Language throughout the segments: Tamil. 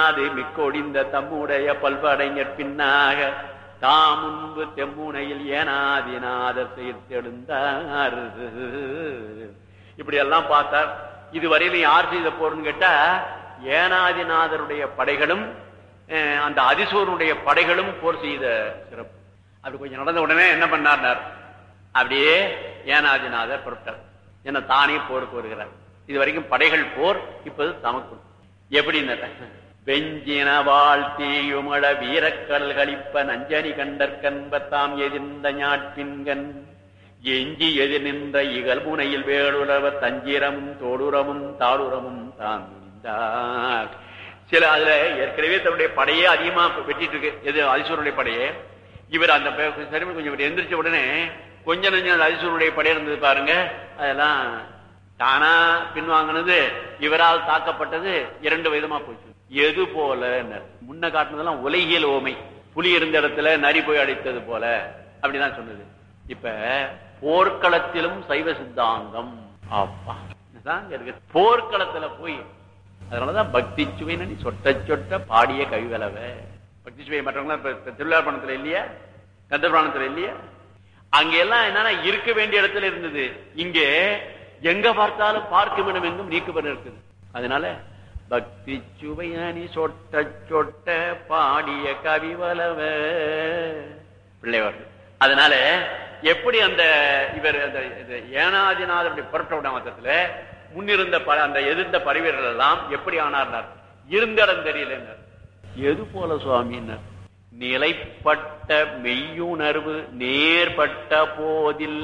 ஏனாது மிக்கொடிந்த தம்முடைய பல்படைஞர் பின்னாக தாம் முன்பு தெம்முனையில் ஏனாதிநாதர் செய்தெழுந்தார் இப்படி எல்லாம் பார்த்தார் இதுவரையிலும் யார் செய்த போர்னு கேட்டா ஏனாதிநாதருடைய படைகளும் அஹ், அந்த அதிசூரனுடைய படைகளும் போர் செய்த சிறப்பு அப்படி கொஞ்சம் நடந்த உடனே என்ன பண்ணார் அப்படியே ஏனாதிநாதர் புறப்பட்டார் என்ன தானே போருக்கு வருகிறார் இது வரைக்கும் படைகள் போர் இப்போது தமக்கு எப்படின்னு வெஞ்சின வாழ்த்தியுமழ வீரக்கடல் கழிப்ப நஞ்சனி கண்டற்கன்ப தாம் எதிர்ந்த ஞாட்பின்கண் எஞ்சி எதிர் நின்ற இகல் முனையில் வேளுறவ தஞ்சிரமும் தோடுரமும் தாளுரமும் தாம் நின்றார் சில அதுல ஏற்கனவே தன்னுடைய படையே அதிகமா வெட்டிட்டு இருக்கு எது அதிசூருடைய படையே இவர் அந்த ப- சரி கொஞ்சம் இவர் எந்திரிச்ச உடனே கொஞ்ச நஞ்சம் அந்த அதிசூருடைய படை இருந்தது பாருங்க அதெல்லாம் தானா பின்வாங்கினது இவரால் தாக்கப்பட்டது இரண்டு விதமா போச்சு எது போல முன்ன காட்டினதெல்லாம் உலகியல் ஓமை புலி இருந்த இடத்துல நரி போய் அடித்தது போல அப்படிதான் சொன்னது இப்ப போர்க்களத்திலும் சைவ சித்தாந்தம் அப்பா இதுதான் இங்க இருக்கு போர்க்களத்துல போய் அதனாலதான் பக்தி சுவைன்னு நீ சொட்ட சொட்ட பாடிய கவிவலவ பக்தி சுவை மற்றவங்களாம் இப்ப இப்ப திருவிழா பணத்துல இல்லையா கந்த புராணத்துல இல்லையா அங்க எல்லாம் என்னன்னா இருக்க வேண்டிய இடத்துல இருந்தது இங்கே எங்க பார்த்தாலும் பார்க்கும் இடம் எங்கும் நீக்கப்பட இருக்குது அதனால பக்தி சுவையானி சொட்ட சொட்ட பாடிய கவிவலவ பிள்ளைவர் அதனால எப்படி அந்த இவர் அந்த இது ஏனாதிநாதருடைய புரட்ட மொத்தத்துல முன்னிருந்த ப- அந்த எதிர்ந்த பரிவீரர்கள் எல்லாம் எப்படி ஆனார்னார் இருந்த இடம் தெரியலன்னார் எது போல சுவாமின்னார் நிலைப்பட்ட மெய்யுணர்வு நேர்பட்ட போதில்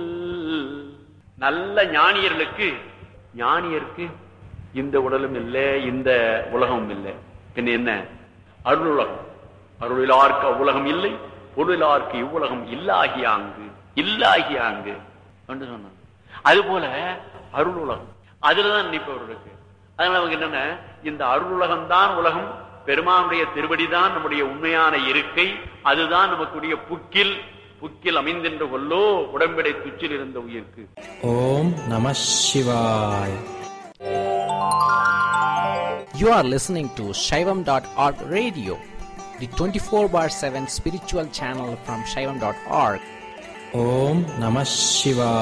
நல்ல ஞானியர்களுக்கு ஞானியருக்கு இந்த உடலும் இல்லை இந்த உலகமும் இல்லை பின்ன என்ன அருள் உலகம் அருளிலார்க்கு அவ்வுலகம் இல்லை பொருளார்க்கு இவ்வுலகம் இல்லாகியாங்கு இல்லாகியாங்கு என்று சொன்னான் அது போல அருள் உலகம் அதுலதான் நினைப்பவர் இருக்கு அதனால அவங்க என்னென்ன இந்த அருள் உலகம் தான் உலகம் பெருமானுடைய திருவடிதான் நம்முடைய உண்மையான இருக்கை அதுதான் நமக்குடைய புக்கில் புக்கில் அமைந்தின்ற கொல்லோ உடம்பிடை துச்சில் இருந்த உயிர்க்கு Om Namah Shivaya. You are listening to Shaivam.org radio, the 24 bar 7 spiritual channel from Shaivam.org. Om Namah Shivaya.